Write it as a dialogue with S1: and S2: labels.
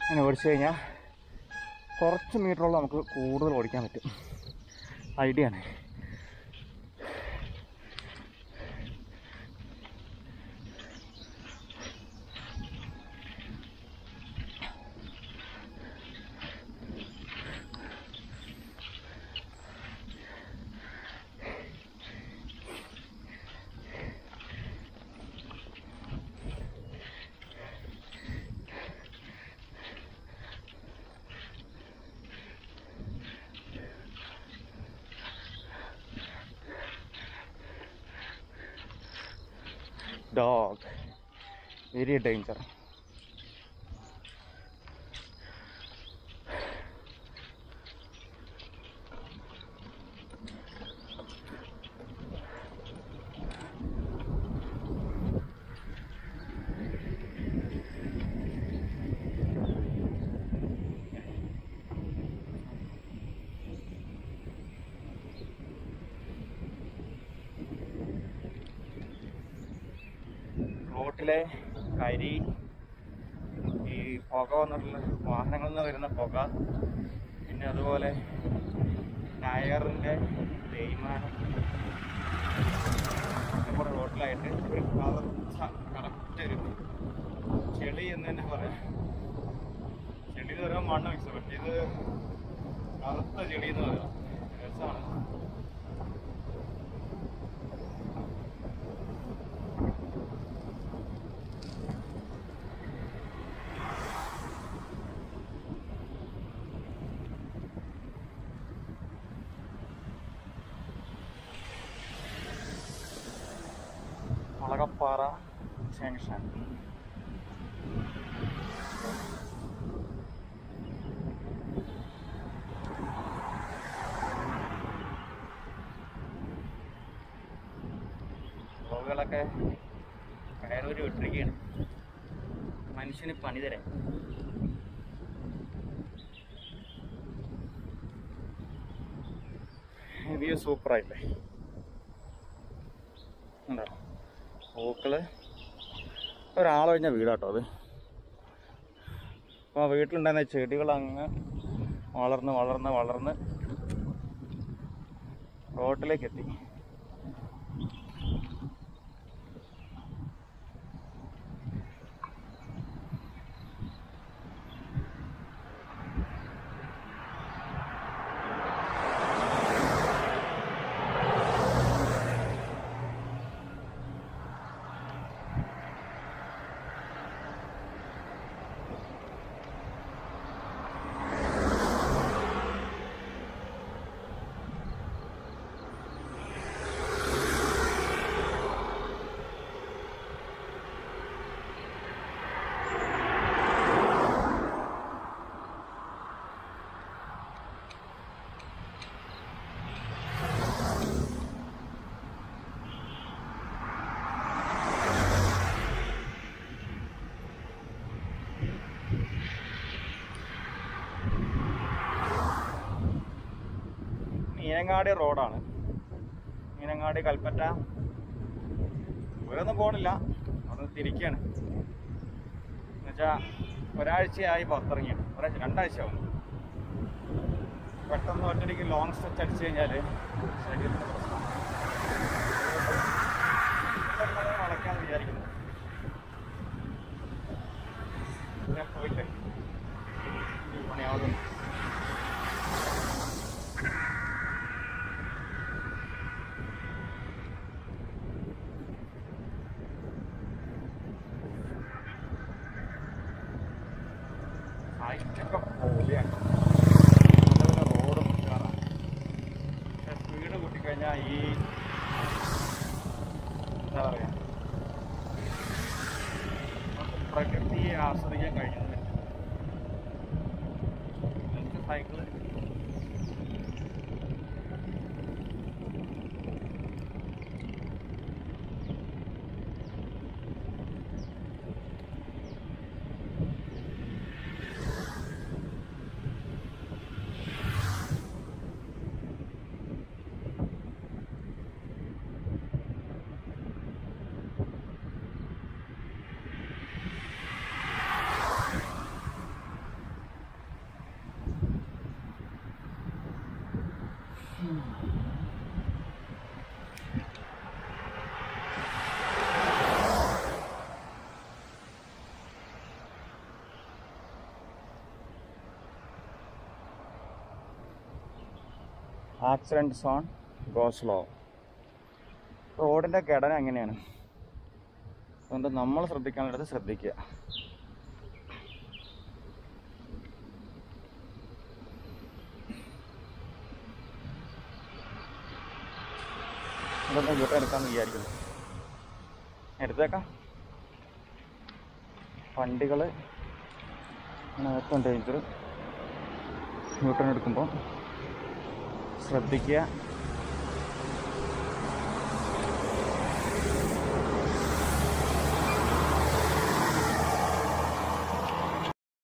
S1: ഇങ്ങനെ ഓടിച്ചു കഴിഞ്ഞാൽ കുറച്ച് മീറ്ററോളം നമുക്ക് കൂടുതൽ ഓടിക്കാൻ പറ്റും ഐഡിയ ആണ് dog very danger റോട്ടിലെ കരി ഈ പുക വന്നിട്ടുള്ള വാഹനങ്ങളിൽ നിന്ന് വരുന്ന പുക പിന്നെ അതുപോലെ ടയറിൻ്റെ തേയ്മാനം നമ്മുടെ റോട്ടിലായിട്ട് ഒരു കറുത്ത കറക്റ്റ് ഒരു ചെളി എന്ന് തന്നെ പറയാം ചെളി എന്ന് പറയുമ്പോൾ മണ്ണ് മിക്സ് പക്ഷേ ഇത് കറുത്ത ചെളി എന്ന് പറയാം രസമാണ് മുളകപ്പാറ ജംഗ്ഷൻ വ്ളോഗുകളൊക്കെ കയറൂര് വിട്ടിരിക്കുകയാണ് മനുഷ്യന് പണി തരാൻ വ്യൂ സൂപ്പറായില്ലേ ഉണ്ടോ പൂക്കള് ഒരാളൊഴിഞ്ഞ വീടാട്ടോ അത് അപ്പോൾ ആ വീട്ടിലുണ്ടായിരുന്ന ചെടികൾ അങ്ങ് വളർന്ന് വളർന്ന് വളർന്ന് റോട്ടിലേക്ക് എത്തി മീനങ്ങാടി റോഡാണ് മീനങ്ങാടി കൽപ്പറ്റ ദൂരൊന്നും പോണില്ല അവിടെ തിരിക്കാണ് എന്നുവെച്ചാ ഒരാഴ്ചയായി പുറത്തിറങ്ങിയാണ് ഒരാഴ്ച രണ്ടാഴ്ച ആവും പെട്ടെന്ന് ഒറ്റയ്ക്ക് ലോങ് സ്ട്രെച്ച് അടിച്ചു കഴിഞ്ഞാൽ ശരീരത്തിന് പ്രശ്നം വളയ്ക്കാന്ന് വിചാരിക്കുന്നു ഞാൻ പോയിട്ട് ഈ പണിയാവുന്നു ഹൈറ്റൊക്കെ പോലെയാണ് അതുപോലെ റോഡും കയറാം പക്ഷെ സ്പീഡ് കൂട്ടിക്കഴിഞ്ഞാൽ ഈ എന്താ പറയുക പ്രകൃതിയെ ആസ്വദിക്കാൻ കഴിയുന്നില്ല നിങ്ങൾക്ക് cycle accident zone go slow റോഡിൻ്റെ ഘടന എങ്ങനെയാണ് അതുകൊണ്ട് നമ്മൾ ശ്രദ്ധിക്കാനുള്ളത് ശ്രദ്ധിക്കുക ഇതൊന്ന് യൂട്ടർ എടുക്കാമെന്ന് വിചാരിക്കുന്നു എടുത്തേക്കാം വണ്ടികൾ ഏറ്റവും ഡേഞ്ചർ യൂട്ടേൺ എടുക്കുമ്പോൾ ശ്രദ്ധിക്കുക